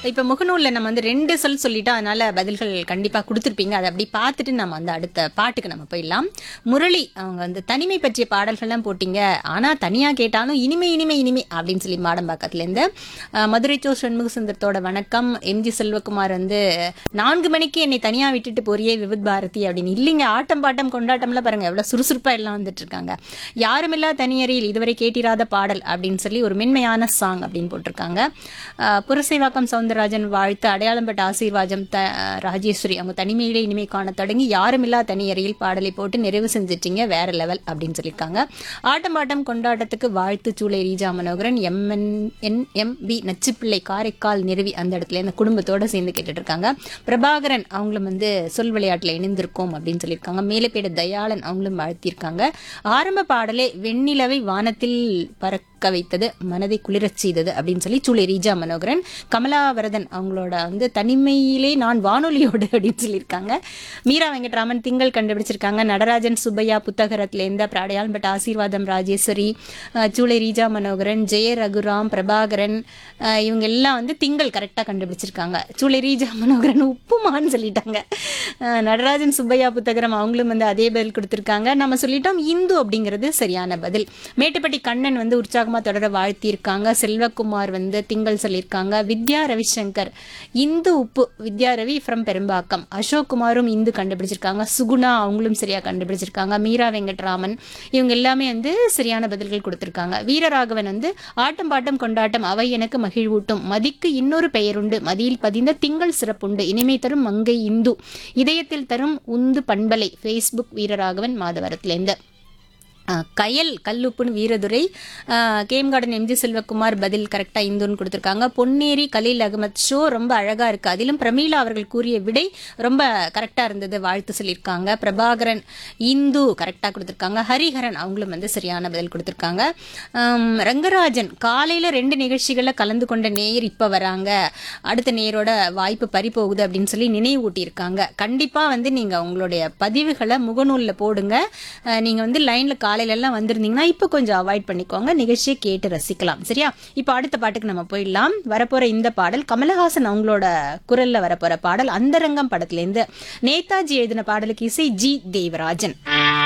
இப்போ முகநூலில் நம்ம வந்து ரெண்டு சொல் சொல்லிட்டோம் அதனால பதில்கள் கண்டிப்பாக கொடுத்துருப்பீங்க அதை அப்படி பார்த்துட்டு நம்ம வந்து அடுத்த பாட்டுக்கு நம்ம போயிடலாம் முரளி அவங்க வந்து தனிமை பற்றிய பாடல்கள்லாம் போட்டிங்க ஆனால் தனியாக கேட்டாலும் இனிமை இனிமை இனிமை அப்படின்னு சொல்லி மாடம்பாக்கத்துலேருந்து அஹ், மதுரை சோ சண்முக சுந்தரத்தோட வணக்கம் எம்ஜி செல்வகுமார் வந்து நான்கு மணிக்கு என்னை தனியாக விட்டுட்டு போறியே விவித் பாரதி அப்படின்னு இல்லைங்க ஆட்டம் பாட்டம் கொண்டாட்டம்லாம் பாருங்க எவ்வளோ சுறுசுறுப்பாக எல்லாம் வந்துட்டு இருக்காங்க யாருமில்லா தனியறையில் இதுவரை கேட்டிராத பாடல் அப்படின்னு சொல்லி ஒரு மென்மையான சாங் அப்படின்னு போட்டிருக்காங்க அஹ், புரசைவாக்கம் சவுந்தரராஜன் வாழ்த்து அடையாளம் பெற்ற ஆசீர்வாதம் த ராஜேஸ்வரி அவங்க தனிமையிலே இனிமை காண தொடங்கி யாருமில்லா தனியறையில் பாடலை போட்டு நிறைவு செஞ்சிட்டீங்க வேற லெவல் அப்படின்னு சொல்லியிருக்காங்க ஆட்டம் பாட்டம் கொண்டாட்டத்துக்கு வாழ்த்து Choolai Reeja Manoharan MN N M P Nachupillai Karaikal நிறுவி அந்த இடத்துல இந்த குடும்பத்தோட சேர்ந்து கேட்டுட்டு இருக்காங்க பிரபாகரன் அவங்களும் வந்து சொல் விளையாட்டுல இணைந்திருக்கோம் அப்படின்னு சொல்லியிருக்காங்க மேலப்பேடு தயாளன் அவங்களும் வாழ்த்தியிருக்காங்க ஆரம்ப பாடலே வெண்ணிலவை வானத்தில் பறக்க வைத்தது மனதை குளிரச் செய்தது அப்படின்னு சொல்லி சூளை ரீஜா மனோகரன் கமலாவரதன் அவங்களோட வந்து தனிமையிலே நான் வானொலியோடு அப்படின்னு சொல்லியிருக்காங்க மீரா வெங்கட்ராமன் திங்கள் கண்டுபிடிச்சிருக்காங்க நடராஜன் சுப்பையா புத்தகரத்துலேருந்து அப்புறம் அடையாளம் பட்ட ஆசீர்வாதம் ராஜேஸ்வரி அஹ், சூளை ரீஜா மனோகரன் ஜெய ரகுராம் பிரபாகரன் அஹ், இவங்க எல்லாம் வந்து திங்கள் கரெக்டாக கண்டுபிடிச்சிருக்காங்க சூளை ரீஜா மனோகரன் உப்புமான்னு சொல்லிட்டாங்க அஹ், நடராஜன் சுப்பையா புத்தகரம் அவங்களும் வந்து அதே பதில் கொடுத்துருக்காங்க நம்ம சொல்லிட்டோம் இந்து அப்படிங்கிறது சரியான பதில் மேட்டுப்பட்டி கண்ணன் வந்து உற்சாகமாக தொடர வாழ்த்தியிருக்காங்க செல்வகுமார் வந்து திங்கள் சொல்லியிருக்காங்க வித்யா ரவிசங்கர் இந்து உப்பு வித்யா ரவி ஃப்ரம் பெரும்பாக்கம் அசோக் குமாரும் இந்து கண்டுபிடிச்சிருக்காங்க சுகுணா அவங்களும் சரியா கண்டுபிடிச்சிருக்காங்க மீரா வெங்கட்ராமன் இவங்க எல்லாமே வந்து சரியான பதில்கள் கொடுத்திருக்காங்க வீரராகவன் வந்து ஆட்டம் பாட்டம் கொண்டாட்டம் அவை எனக்கு மகிழ்வூட்டும் மதிக்கு இன்னொரு பெயருண்டு மதியில் பதிந்த திங்கள் சிறப்புண்டு இனிமை தரும் மங்கை இந்து இதயத்தில் தரும் உந்து பண்பலை ஃபேஸ்புக் வீரராகவன் மாதவரத்துலேருந்து அஹ், கயல் கல்லுப்புன்னு வீரதுரை அஹ், கேம் கார்டன் எம்ஜி செல்வகுமார் பதில் கரெக்டாக இந்துன்னு கொடுத்துருக்காங்க பொன்னேரி கலீல் அகமத் ஷோ ரொம்ப அழகாக இருக்குது அதிலும் பிரமீளா அவர்கள் கூறிய விடை ரொம்ப கரெக்டாக இருந்தது வாழ்த்து சொல்லியிருக்காங்க பிரபாகரன் இந்து கரெக்டாக கொடுத்துருக்காங்க ஹரிஹரன் அவங்களும் வந்து சரியான பதில் கொடுத்துருக்காங்க அம், ரங்கராஜன் காலையில் ரெண்டு நிகழ்ச்சிகளில் கலந்து கொண்ட நேயர் இப்போ வராங்க அடுத்த நேயரோட வாய்ப்பு பறி போகுது அப்படின்னு சொல்லி நினைவூட்டியிருக்காங்க கண்டிப்பாக வந்து நீங்கள் உங்களுடைய பதிவுகளை முகநூலில் போடுங்க அஹ், நீங்க வந்து லைன்ல காலையில எல்லாம் வந்திருந்தீங்கன்னா இப்போ கொஞ்சம் அவாய்ட் பண்ணிக்கோங்க நிகழ்ச்சியை கேட்டு ரசிக்கலாம் சரியா இப்போ அடுத்த பாட்டுக்கு நம்ம போயிடலாம் வரப்போற இந்த பாடல் கமலஹாசன் அவங்களோட குரல்ல வரப்போற பாடல் அந்தரங்கம் படத்துல இருந்து நேதாஜி எழுதின பாடலுக்கு இசை ஜி தேவராஜன்